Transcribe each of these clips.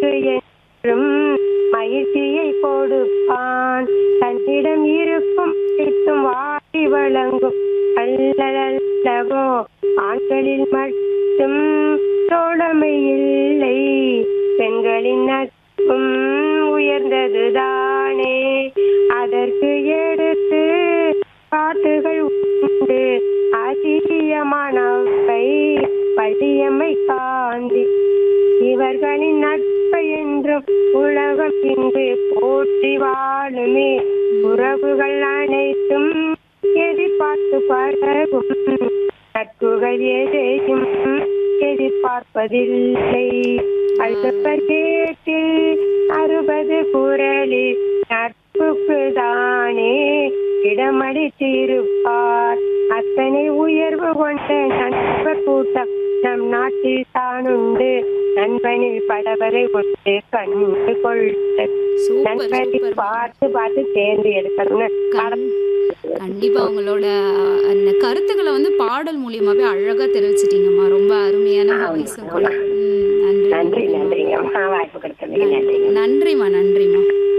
உனக்கு என்றும் மகிழ்ச்சியை கொடுப்பான் தன்னிடம் இருக்கும் அனைத்தும் வாரி வழங்கும் அல்லவோ ஆண்களில் மட்டும் தோழமை இல்லை பெண்களின் நட்பும் உயர்ந்ததுதானே அதற்கு எடுத்து பாட்டுகள் உண்டு அதிகமானவை பள்ளியம்மை காந்தி இவர்களின் நட்பை என்றும் உலகம் இங்கு போற்றி வாழுமே உறவுகள் அனைத்தும் எதிர்பார்த்து பழகும் நட்புகள் எதையும் எதிர்பார்ப்பதில்லை அழுப்பர் கேட்டில் அறுபது குரலில் நட்புக்கு தானே இடமளித்திருப்பார் அத்தனை உயர்வு கொண்ட நண்பர் கூட்டம் நம் நாட்டில் தானுண்டு நண்பனில் படவரை கொண்டு கண்டு கொள்ள சூப்பர் நண்பனை சூப்பர் பார்த்து பார்த்து தேர்ந்து எடுக்கணும்னு கண்- கண்டிப்பா உங்களோட அந்த கருத்துக்களை வந்து பாடல் மூலியமாவே அழகா தெரிவிச்சிட்டீங்கம்மா ரொம்ப அருமையான ஆமா, வாய்ஸ் ஆமா. கூட ம், நன்றி நன்றி நன்றிம்மா. நன்றிங்க வாய்ப்பு கொடுத்ததுக்கு நன்றிங்க நன்றிம்மா நன்றிம்மா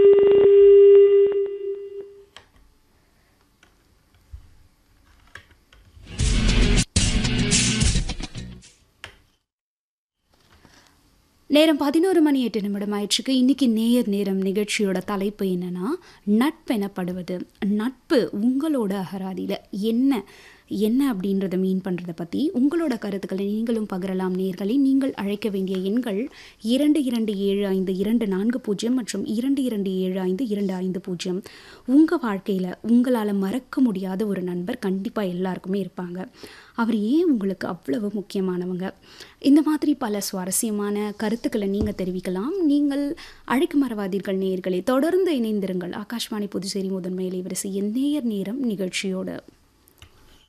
நேரம் பதினோரு மணி எட்டு நிமிடம் ஆயிடுச்சுக்கு இன்னைக்கு நேர் நேரம் நிகழ்ச்சியோட தலைப்பு என்னன்னா நட்பெனப்படுவது நட்பு உங்களோட அகராதியில் என்ன என்ன அப்படின்றத மீன் பண்ணுறத பற்றி உங்களோட கருத்துக்களை நீங்களும் பகிரலாம் நேர்களை நீங்கள் அழைக்க வேண்டிய எண்கள் இரண்டு இரண்டு ஏழு ஐந்து இரண்டு நான்கு பூஜ்ஜியம் மற்றும் இரண்டு இரண்டு ஏழு ஐந்து இரண்டு ஐந்து பூஜ்ஜியம் உங்கள் வாழ்க்கையில் உங்களால் மறக்க முடியாத ஒரு நண்பர் கண்டிப்பாக எல்லாருக்குமே இருப்பாங்க அவர் ஏன் உங்களுக்கு அவ்வளவு முக்கியமானவங்க இந்த மாதிரி பல சுவாரஸ்யமான கருத்துக்களை நீங்கள் தெரிவிக்கலாம் நீங்கள் அழைக்க மறவாதீர்கள் நேயர்களே தொடர்ந்து இணைந்திருங்கள் ஆகாஷ்வாணி புதுச்சேரி முதன்மையிலே வரிசை நேயர் நேரம் நிகழ்ச்சியோடு